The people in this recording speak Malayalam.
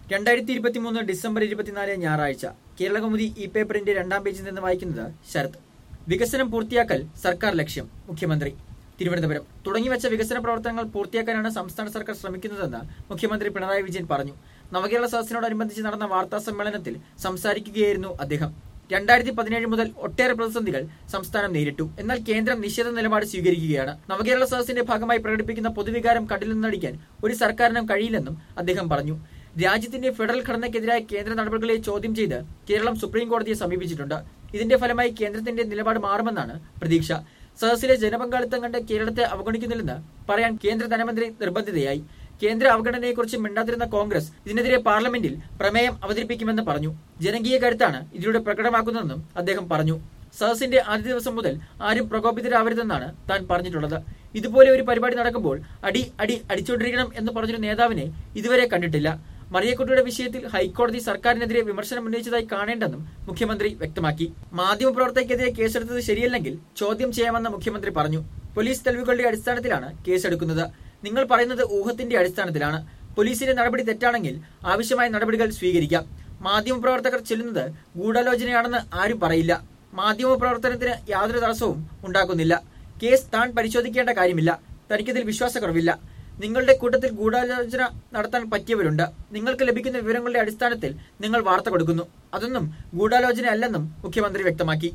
രണ്ടായിരത്തി ഇരുപത്തി മൂന്ന് ഡിസംബർ ഇരുപത്തിനാല് ഞായറാഴ്ച കേരളകൗമുദി ഇ പേപ്പറിന്റെ രണ്ടാം പേജിൽ നിന്ന് വായിക്കുന്നത് ശരത് വികസനം പൂർത്തിയാക്കൽ സർക്കാർ ലക്ഷ്യം മുഖ്യമന്ത്രി തിരുവനന്തപുരം തുടങ്ങിവെച്ച വികസന പ്രവർത്തനങ്ങൾ പൂർത്തിയാക്കാനാണ് സംസ്ഥാന സർക്കാർ ശ്രമിക്കുന്നതെന്ന് മുഖ്യമന്ത്രി പിണറായി വിജയൻ പറഞ്ഞു നവകേരള സദസ്സിനോടനുബന്ധിച്ച് നടന്ന വാർത്താ സമ്മേളനത്തിൽ സംസാരിക്കുകയായിരുന്നു അദ്ദേഹം രണ്ടായിരത്തി പതിനേഴ് മുതൽ ഒട്ടേറെ പ്രതിസന്ധികൾ സംസ്ഥാനം നേരിട്ടു എന്നാൽ കേന്ദ്രം നിഷേധ നിലപാട് സ്വീകരിക്കുകയാണ് നവകേരള സദസ്സിന്റെ ഭാഗമായി പ്രകടിപ്പിക്കുന്ന പൊതുവികാരം കണ്ടില്ലെന്നടിക്കാൻ ഒരു സർക്കാരിനും കഴിയില്ലെന്നും അദ്ദേഹം പറഞ്ഞു രാജ്യത്തിന്റെ ഫെഡറൽ ഘടനയ്ക്കെതിരായ കേന്ദ്ര നടപടികളെ ചോദ്യം ചെയ്ത് കേരളം സുപ്രീം കോടതിയെ സമീപിച്ചിട്ടുണ്ട് ഇതിന്റെ ഫലമായി കേന്ദ്രത്തിന്റെ നിലപാട് മാറുമെന്നാണ് പ്രതീക്ഷ സദസ്സിലെ ജനപങ്കാളിത്തം കണ്ട് കേരളത്തെ അവഗണിക്കുന്നില്ലെന്ന് പറയാൻ കേന്ദ്ര ധനമന്ത്രി നിർബന്ധിതയായി കേന്ദ്ര അവഗണനയെക്കുറിച്ച് മിണ്ടാതിരുന്ന കോൺഗ്രസ് ഇതിനെതിരെ പാർലമെന്റിൽ പ്രമേയം അവതരിപ്പിക്കുമെന്ന് പറഞ്ഞു ജനകീയ കരുത്താണ് ഇതിലൂടെ പ്രകടമാക്കുന്നതെന്നും അദ്ദേഹം പറഞ്ഞു സദസ്സിന്റെ ആദ്യ ദിവസം മുതൽ ആരും പ്രകോപിതരാവരുതെന്നാണ് താൻ പറഞ്ഞിട്ടുള്ളത് ഇതുപോലെ ഒരു പരിപാടി നടക്കുമ്പോൾ അടി അടി അടിച്ചുകൊണ്ടിരിക്കണം എന്ന് പറഞ്ഞൊരു നേതാവിനെ ഇതുവരെ കണ്ടിട്ടില്ല മറിയക്കുട്ടിയുടെ വിഷയത്തിൽ ഹൈക്കോടതി സർക്കാരിനെതിരെ വിമർശനം ഉന്നയിച്ചതായി കാണേണ്ടെന്നും മുഖ്യമന്ത്രി വ്യക്തമാക്കി മാധ്യമപ്രവർത്തകർക്കെതിരെ കേസെടുത്തത് ശരിയല്ലെങ്കിൽ ചോദ്യം ചെയ്യാമെന്ന് മുഖ്യമന്ത്രി പറഞ്ഞു പോലീസ് തെളിവുകളുടെ അടിസ്ഥാനത്തിലാണ് കേസെടുക്കുന്നത് നിങ്ങൾ പറയുന്നത് ഊഹത്തിന്റെ അടിസ്ഥാനത്തിലാണ് പോലീസിന്റെ നടപടി തെറ്റാണെങ്കിൽ ആവശ്യമായ നടപടികൾ സ്വീകരിക്കാം മാധ്യമപ്രവർത്തകർ ചെല്ലുന്നത് ഗൂഢാലോചനയാണെന്ന് ആരും പറയില്ല മാധ്യമപ്രവർത്തനത്തിന് യാതൊരു തടസ്സവും ഉണ്ടാക്കുന്നില്ല കേസ് താൻ പരിശോധിക്കേണ്ട കാര്യമില്ല തനിക്കതിൽ വിശ്വാസക്കുറവില്ല നിങ്ങളുടെ കൂട്ടത്തിൽ ഗൂഢാലോചന നടത്താൻ പറ്റിയവരുണ്ട് നിങ്ങൾക്ക് ലഭിക്കുന്ന വിവരങ്ങളുടെ അടിസ്ഥാനത്തിൽ നിങ്ങൾ വാർത്ത കൊടുക്കുന്നു അതൊന്നും ഗൂഢാലോചന അല്ലെന്നും മുഖ്യമന്ത്രി വ്യക്തമാക്കി